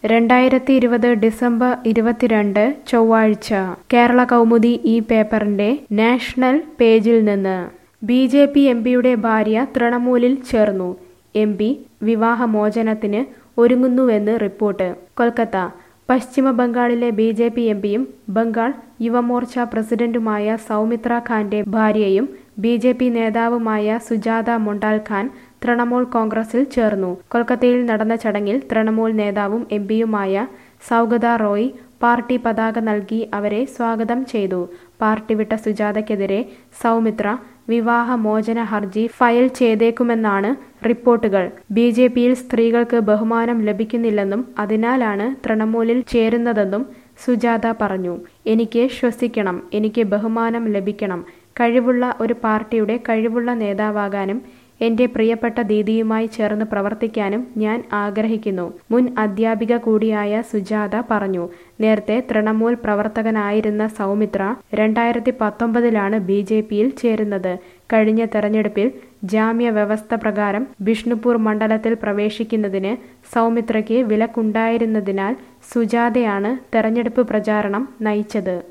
രണ്ടായിരത്തി ഇരുപത് ഡിസംബർ ഇരുപത്തിരണ്ട് ചൊവ്വാഴ്ച കേരള കൗമുദി ഈ പേപ്പറിന്റെ നാഷണൽ പേജിൽ നിന്ന് ബി ജെ പി എം പിയുടെ ഭാര്യ തൃണമൂലിൽ ചേർന്നു എം പി വിവാഹമോചനത്തിന് ഒരുങ്ങുന്നുവെന്ന് റിപ്പോർട്ട് കൊൽക്കത്ത പശ്ചിമ ബംഗാളിലെ ബി ജെ പി എം പിയും ബംഗാൾ യുവമോർച്ച പ്രസിഡന്റുമായ സൗമിത്ര ഖാന്റെ ഭാര്യയും ബി ജെ പി നേതാവുമായ സുജാത മൊണ്ടാൽ ഖാൻ തൃണമൂൽ കോൺഗ്രസിൽ ചേർന്നു കൊൽക്കത്തയിൽ നടന്ന ചടങ്ങിൽ തൃണമൂൽ നേതാവും എം പിയുമായ സൗഗത റോയ് പാർട്ടി പതാക നൽകി അവരെ സ്വാഗതം ചെയ്തു പാർട്ടി വിട്ട സുജാതയ്ക്കെതിരെ സൗമിത്ര വിവാഹമോചന ഹർജി ഫയൽ ചെയ്തേക്കുമെന്നാണ് റിപ്പോർട്ടുകൾ ബി ജെ പിയിൽ സ്ത്രീകൾക്ക് ബഹുമാനം ലഭിക്കുന്നില്ലെന്നും അതിനാലാണ് തൃണമൂലിൽ ചേരുന്നതെന്നും സുജാത പറഞ്ഞു എനിക്ക് ശ്വസിക്കണം എനിക്ക് ബഹുമാനം ലഭിക്കണം കഴിവുള്ള ഒരു പാർട്ടിയുടെ കഴിവുള്ള നേതാവാകാനും എന്റെ പ്രിയപ്പെട്ട ദീദിയുമായി ചേർന്ന് പ്രവർത്തിക്കാനും ഞാൻ ആഗ്രഹിക്കുന്നു മുൻ അധ്യാപിക കൂടിയായ സുജാത പറഞ്ഞു നേരത്തെ തൃണമൂൽ പ്രവർത്തകനായിരുന്ന സൗമിത്ര രണ്ടായിരത്തി പത്തൊമ്പതിലാണ് ബി ജെ പിയിൽ ചേരുന്നത് കഴിഞ്ഞ തെരഞ്ഞെടുപ്പിൽ ജാമ്യ വ്യവസ്ഥ പ്രകാരം ബിഷ്ണുപൂർ മണ്ഡലത്തിൽ പ്രവേശിക്കുന്നതിന് സൗമിത്രയ്ക്ക് വിലക്കുണ്ടായിരുന്നതിനാൽ സുജാതയാണ് തെരഞ്ഞെടുപ്പ് പ്രചാരണം നയിച്ചത്